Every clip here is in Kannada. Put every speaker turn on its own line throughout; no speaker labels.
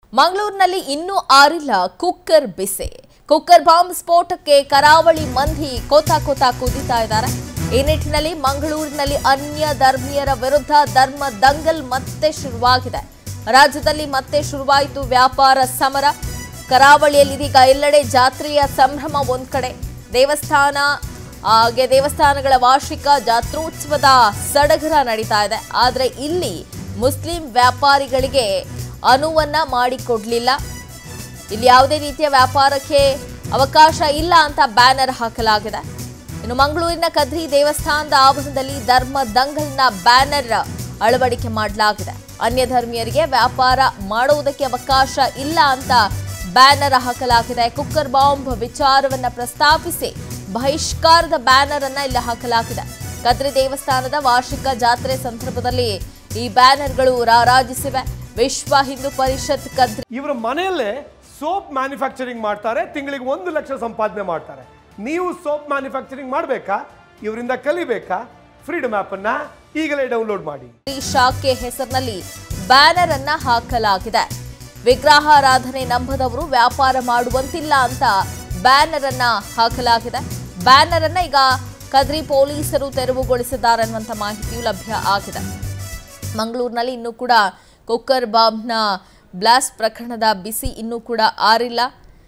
ಮಂಗಳೂರಿನಲ್ಲಿ ಇನ್ನೂ ಆರಿಲ್ಲ ಕುಕ್ಕರ್ ಬಿಸಿ ಕುಕ್ಕರ್ ಬಾಂಬ್ ಸ್ಫೋಟಕ್ಕೆ ಕರಾವಳಿ ಮಂದಿ ಕೋತ ಕೋತ ಕುದಿತಾ ಇದ್ದಾರೆ ಈ ನಿಟ್ಟಿನಲ್ಲಿ ಮಂಗಳೂರಿನಲ್ಲಿ ಅನ್ಯ ಧರ್ಮೀಯರ ವಿರುದ್ಧ ಧರ್ಮ ದಂಗಲ್ ಮತ್ತೆ ಶುರುವಾಗಿದೆ ರಾಜ್ಯದಲ್ಲಿ ಮತ್ತೆ ಶುರುವಾಯಿತು ವ್ಯಾಪಾರ ಸಮರ ಕರಾವಳಿಯಲ್ಲಿ ಇದೀಗ ಎಲ್ಲೆಡೆ ಜಾತ್ರೆಯ ಸಂಭ್ರಮ ಒಂದ್ ಕಡೆ ದೇವಸ್ಥಾನ ಹಾಗೆ ದೇವಸ್ಥಾನಗಳ ವಾರ್ಷಿಕ ಜಾತ್ರೋತ್ಸವದ ಸಡಗರ ನಡೀತಾ ಇದೆ ಆದರೆ ಇಲ್ಲಿ ಮುಸ್ಲಿಂ ವ್ಯಾಪಾರಿಗಳಿಗೆ ಅನುವನ್ನ ಮಾಡಿಕೊಡ್ಲಿಲ್ಲ ಇಲ್ಲಿ ಯಾವುದೇ ರೀತಿಯ ವ್ಯಾಪಾರಕ್ಕೆ ಅವಕಾಶ ಇಲ್ಲ ಅಂತ ಬ್ಯಾನರ್ ಹಾಕಲಾಗಿದೆ ಇನ್ನು ಮಂಗಳೂರಿನ ಕದ್ರಿ ದೇವಸ್ಥಾನದ ಆವರಣದಲ್ಲಿ ಧರ್ಮ ದಂಗಲ್ನ ಬ್ಯಾನರ್ ಅಳವಡಿಕೆ ಮಾಡಲಾಗಿದೆ ಅನ್ಯ ಧರ್ಮೀಯರಿಗೆ ವ್ಯಾಪಾರ ಮಾಡುವುದಕ್ಕೆ ಅವಕಾಶ ಇಲ್ಲ ಅಂತ ಬ್ಯಾನರ್ ಹಾಕಲಾಗಿದೆ ಕುಕ್ಕರ್ ಬಾಂಬ್ ವಿಚಾರವನ್ನ ಪ್ರಸ್ತಾಪಿಸಿ ಬಹಿಷ್ಕಾರದ ಬ್ಯಾನರ್ ಅನ್ನ ಇಲ್ಲಿ ಹಾಕಲಾಗಿದೆ ಕದ್ರಿ ದೇವಸ್ಥಾನದ ವಾರ್ಷಿಕ ಜಾತ್ರೆ ಸಂದರ್ಭದಲ್ಲಿ ಈ ಬ್ಯಾನರ್ಗಳು ರಾರಾಜಿಸಿವೆ ವಿಶ್ವ ಹಿಂದೂ ಪರಿಷತ್ ಕದ್ರಿ
ಇವರ ಮನೆಯಲ್ಲೇ ಸೋಪ್ ಮ್ಯಾನುಫ್ಯಾಕ್ಚರಿಂಗ್ ಮಾಡ್ತಾರೆ ತಿಂಗಳಿಗೆ ಒಂದು ಲಕ್ಷ ಸಂಪಾದನೆ ಮಾಡ್ತಾರೆ ನೀವು ಸೋಪ್ ಮ್ಯಾನುಫ್ಯಾಕ್ಚರಿಂಗ್ ಮಾಡಬೇಕಾ ಇವರಿಂದ ಕಲಿಬೇಕಾ ಫ್ರೀಡಮ್ ಅನ್ನ ಈಗಲೇ ಡೌನ್ಲೋಡ್ ಮಾಡಿ
ಈ ಶಾಖೆ ಹೆಸರಿನಲ್ಲಿ ಬ್ಯಾನರ್ ಅನ್ನ ಹಾಕಲಾಗಿದೆ ವಿಗ್ರಹಾರಾಧನೆ ನಂಬದವರು ವ್ಯಾಪಾರ ಮಾಡುವಂತಿಲ್ಲ ಅಂತ ಬ್ಯಾನರ್ ಅನ್ನ ಹಾಕಲಾಗಿದೆ ಬ್ಯಾನರ್ ಅನ್ನ ಈಗ ಕದ್ರಿ ಪೊಲೀಸರು ತೆರವುಗೊಳಿಸಿದ್ದಾರೆ ಅನ್ನುವಂಥ ಮಾಹಿತಿಯು ಲಭ್ಯ ಆಗಿದೆ ಮಂಗಳೂರಿನಲ್ಲಿ ಇನ್ನೂ ಕೂಡ ಕುಕ್ಕರ್ ಬಾಂಬ್ನ ಬ್ಲಾಸ್ಟ್ ಪ್ರಕರಣದ ಬಿಸಿ ಇನ್ನೂ ಕೂಡ ಆರಿಲ್ಲ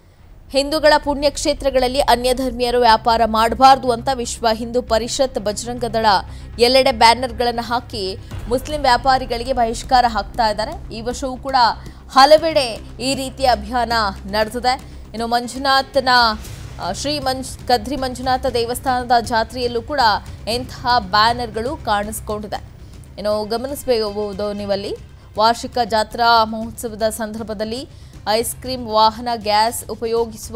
ಹಿಂದೂಗಳ ಪುಣ್ಯಕ್ಷೇತ್ರಗಳಲ್ಲಿ ಅನ್ಯ ಧರ್ಮೀಯರು ವ್ಯಾಪಾರ ಮಾಡಬಾರ್ದು ಅಂತ ವಿಶ್ವ ಹಿಂದೂ ಪರಿಷತ್ ಬಜರಂಗ ದಳ ಎಲ್ಲೆಡೆ ಬ್ಯಾನರ್ಗಳನ್ನು ಹಾಕಿ ಮುಸ್ಲಿಂ ವ್ಯಾಪಾರಿಗಳಿಗೆ ಬಹಿಷ್ಕಾರ ಹಾಕ್ತಾ ಇದ್ದಾರೆ ಈ ವರ್ಷವೂ ಕೂಡ ಹಲವೆಡೆ ಈ ರೀತಿಯ ಅಭಿಯಾನ ನಡೆದಿದೆ ಇನ್ನು ಮಂಜುನಾಥನ ಆ, ಶ್ರೀ ಮಂಜ್ ಕದ್ರಿ ಮಂಜುನಾಥ ದೇವಸ್ಥಾನದ ಜಾತ್ರೆಯಲ್ಲೂ ಕೂಡ ಇಂತಹ ಬ್ಯಾನರ್ಗಳು ಕಾಣಿಸ್ಕೊಂಡಿದೆ ಇನ್ನು ಗಮನಿಸಬಹುದು ನೀವಲ್ಲಿ ವಾರ್ಷಿಕ ಜಾತ್ರಾ ಮಹೋತ್ಸವದ ಸಂದರ್ಭದಲ್ಲಿ ಐಸ್ ಕ್ರೀಮ್ ವಾಹನ ಗ್ಯಾಸ್ ಉಪಯೋಗಿಸುವ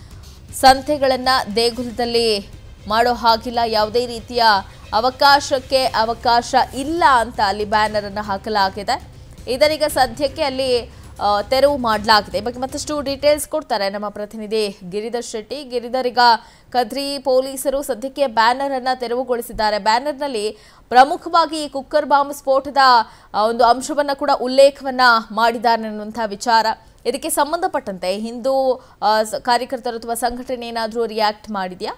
ಸಂತೆಗಳನ್ನು ದೇಗುಲದಲ್ಲಿ ಮಾಡೋ ಹಾಗಿಲ್ಲ ಯಾವುದೇ ರೀತಿಯ ಅವಕಾಶಕ್ಕೆ ಅವಕಾಶ ಇಲ್ಲ ಅಂತ ಅಲ್ಲಿ ಬ್ಯಾನರ್ ಅನ್ನು ಹಾಕಲಾಗಿದೆ ಇದರೀಗ ಸದ್ಯಕ್ಕೆ ಅಲ್ಲಿ ಆ, ತೆರವು ಮಾಡಲಾಗಿದೆ ಈ ಬಗ್ಗೆ ಮತ್ತಷ್ಟು ಡೀಟೇಲ್ಸ್ ಕೊಡ್ತಾರೆ ನಮ್ಮ ಪ್ರತಿನಿಧಿ ಗಿರಿಧರ್ ಶೆಟ್ಟಿ ಗಿರಿಧರ್ ಈಗ ಕದ್ರಿ ಪೊಲೀಸರು ಸದ್ಯಕ್ಕೆ ಬ್ಯಾನರ್ ಅನ್ನ ತೆರವುಗೊಳಿಸಿದ್ದಾರೆ ಬ್ಯಾನರ್ನಲ್ಲಿ ಪ್ರಮುಖವಾಗಿ ಈ ಕುಕ್ಕರ್ ಬಾಂಬ್ ಸ್ಫೋಟದ ಆ, ಒಂದು ಅಂಶವನ್ನ ಕೂಡ ಉಲ್ಲೇಖವನ್ನ ಮಾಡಿದ್ದಾರೆ ಅನ್ನುವಂಥ ವಿಚಾರ ಇದಕ್ಕೆ ಸಂಬಂಧಪಟ್ಟಂತೆ ಹಿಂದೂ ಆ, ಸ- ಕಾರ್ಯಕರ್ತರು ಅಥವಾ ಸಂಘಟನೆ ಏನಾದರೂ ರಿಯಾಕ್ಟ್ ಮಾಡಿದೆಯಾ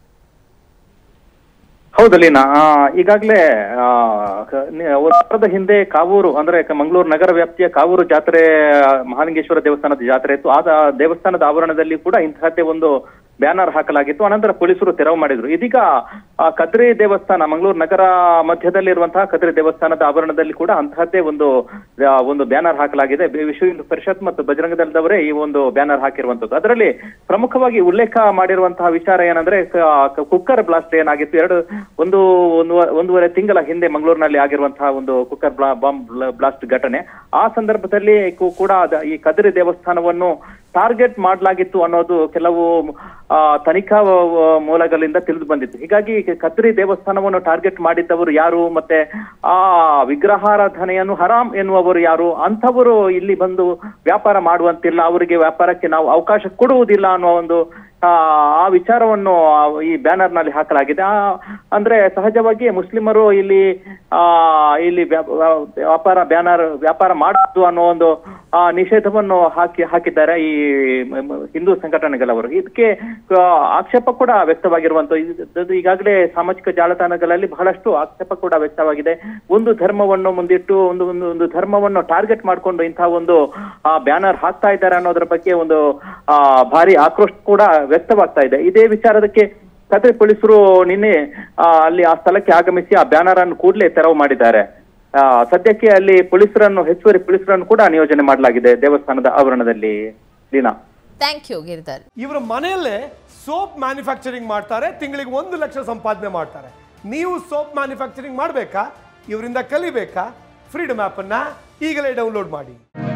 ಹೌದು ಲೀನಾ ಆ, ಈಗಾಗ್ಲೇ ಆ, ಕ- ನಿ- ಒಂದು ವಾರದ ಹಿಂದೆ ಕಾವೂರು ಅಂದ್ರೆ ಕ- ಮಂಗಳೂರು ನಗರ ವ್ಯಾಪ್ತಿಯ ಕಾವೂರು ಜಾತ್ರೆ ಆ, ಮಹಾಲಿಂಗೇಶ್ವರ ದೇವಸ್ಥಾನದ ಜಾತ್ರೆ ಇತ್ತು ಆ ದ- ದೇವಸ್ಥಾನದ ಆವರಣದಲ್ಲಿ ಕೂಡ ಇಂತಹದ್ದೇ ಒಂದು ಬ್ಯಾನರ್ ಹಾಕಲಾಗಿತ್ತು ಅನಂತರ ಪೊಲೀಸರು ತೆರವು ಮಾಡಿದ್ರು ಇದೀಗ ಆ, ಕದ್ರಿ ದೇವಸ್ಥಾನ ಮಂಗಳೂರು ನಗರ ಮಧ್ಯದಲ್ಲಿರುವಂತಹ ಕದ್ರಿ ದೇವಸ್ಥಾನದ ಆವರಣದಲ್ಲಿ ಕೂಡ ಅಂತಹದ್ದೇ ಒಂದು ಆ, ಒಂದು ಬ್ಯಾನರ್ ಹಾಕಲಾಗಿದೆ ಬಿ- ವಿಶ್ವ ಹಿಂದೂ ಪರಿಷತ್ ಮತ್ತು ಬಜರಂಗ ದಳದವರೇ ಈ ಒಂದು ಬ್ಯಾನರ್ ಹಾಕಿರುವಂತದ್ದು ಅದರಲ್ಲಿ ಪ್ರಮುಖವಾಗಿ ಉಲ್ಲೇಖ ಮಾಡಿರುವಂತಹ ವಿಚಾರ ಏನಂದ್ರೆ ಕ- ಕ- ಕುಕ್ಕರ್ ಬ್ಲಾಸ್ಟ್ ಏನಾಗಿತ್ತು ಎರಡು ಒಂದು ಒಂದು ಒಂದೂವರೆ ತಿಂಗಳ ಹಿಂದೆ ಮಂಗಳೂರಿನಲ್ಲಿ ಆಗಿರುವಂತಹ ಒಂದು ಕುಕ್ಕರ್ ಬ್ಲಾ ಬಾಂಬ್ ಬ್ಲ- ಬ್ಲಾಸ್ಟ್ ಘಟನೆ ಆ ಸಂದರ್ಭದಲ್ಲಿ ಕು- ಕೂಡ ಅದ- ಈ ಕದ್ರಿ ದೇವಸ್ಥಾನವನ್ನು ಟಾರ್ಗೆಟ್ ಮಾಡಲಾಗಿತ್ತು ಅನ್ನೋದು ಕೆಲವು ಆ, ತನಿಖಾ ವ- ವ- ಮೂಲಗಳಿಂದ ತಿಳಿದು ಬಂದಿತ್ತು ಹೀಗಾಗಿ ಕದ್ರಿ ದೇವಸ್ಥಾನವನ್ನು ಟಾರ್ಗೆಟ್ ಮಾಡಿದ್ದವರು ಯಾರು ಮತ್ತೆ ಆ ವಿಗ್ರಹಾರಾಧನೆಯನ್ನು ಹರಾಮ್ ಎನ್ನುವವರು ಯಾರು ಅಂಥವರು ಇಲ್ಲಿ ಬಂದು ವ್ಯಾಪಾರ ಮಾಡುವಂತಿಲ್ಲ ಅವರಿಗೆ ವ್ಯಾಪಾರಕ್ಕೆ ನಾವು ಅವಕಾಶ ಕೊಡುವುದಿಲ್ಲ ಅನ್ನೋ ಒಂದು ಆ ಆ ವಿಚಾರವನ್ನು ಆ ಈ ಬ್ಯಾನರ್ ನಲ್ಲಿ ಹಾಕಲಾಗಿದೆ ಆ ಅಂದ್ರೆ ಸಹಜವಾಗಿ ಮುಸ್ಲಿಮರು ಇಲ್ಲಿ ಆ ಇಲ್ಲಿ ವ್ಯಾ- ವ್ಯಾ- ವ್ಯಾಪಾರ ಬ್ಯಾನರ್ ವ್ಯಾಪಾರ ಮಾಡುದು ಅನ್ನೋ ಒಂದು ಆ ನಿಷೇಧವನ್ನು ಹಾಕಿ ಹಾಕಿದ್ದಾರೆ ಈ ಮ- ಮ- ಹಿಂದೂ ಸಂಘಟನೆಗಳವರು ಇದಕ್ಕೆ ಆ, ಆಕ್ಷೇಪ ಕೂಡ ವ್ಯಕ್ತವಾಗಿರುವಂತ ಈಗಾಗಲೇ ಸಾಮಾಜಿಕ ಜಾಲತಾಣಗಳಲ್ಲಿ ಬಹಳಷ್ಟು ಆಕ್ಷೇಪ ಕೂಡ ವ್ಯಕ್ತವಾಗಿದೆ ಒಂದು ಧರ್ಮವನ್ನು ಮುಂದಿಟ್ಟು ಒಂದು ಒಂದು ಒಂದು ಧರ್ಮವನ್ನು ಟಾರ್ಗೆಟ್ ಮಾಡಿಕೊಂಡು ಇಂತಹ ಒಂದು ಆ ಬ್ಯಾನರ್ ಹಾಕ್ತಾ ಇದ್ದಾರೆ ಅನ್ನೋದ್ರ ಬಗ್ಗೆ ಒಂದು ಆ ಭಾರಿ ಆಕ್ರೋಶ ಕೂಡ ವ್ಯಕ್ತವಾಗ್ತಾ ಇದೆ ಇದೇ ವಿಚಾರದಕ್ಕೆ ಕತೆ ಪೊಲೀಸರು ನಿನ್ನೆ ಆ, ಅಲ್ಲಿ ಆ ಸ್ಥಳಕ್ಕೆ ಆಗಮಿಸಿ ಆ ಬ್ಯಾನರ್ ಅನ್ನು ಕೂಡಲೇ ತೆರವು ಮಾಡಿದ್ದಾರೆ ಆ, ಸದ್ಯಕ್ಕೆ ಅಲ್ಲಿ ಪೊಲೀಸರನ್ನು ಹೆಚ್ಚುವರಿ ಪೊಲೀಸರನ್ನು ಕೂಡ ನಿಯೋಜನೆ ಮಾಡಲಾಗಿದೆ ದೇವಸ್ಥಾನದ ಆವರಣದಲ್ಲಿ ದಿನ
ಥ್ಯಾಂಕ್ ಯು ಗಿರಿಧರ್
ಇವರ ಮನೆಯಲ್ಲೇ ಸೋಪ್ ಮ್ಯಾನುಫ್ಯಾಕ್ಚರಿಂಗ್ ಮಾಡ್ತಾರೆ ತಿಂಗಳಿಗೆ ಒಂದು ಲಕ್ಷ ಸಂಪಾದನೆ ಮಾಡ್ತಾರೆ ನೀವು ಸೋಪ್ ಮ್ಯಾನುಫ್ಯಾಕ್ಚರಿಂಗ್ ಮಾಡಬೇಕಾ ಇವರಿಂದ ಕಲಿಬೇಕಾ ಫ್ರೀಡಮ್ ಅನ್ನ ಈಗಲೇ ಡೌನ್ಲೋಡ್ ಮಾಡಿ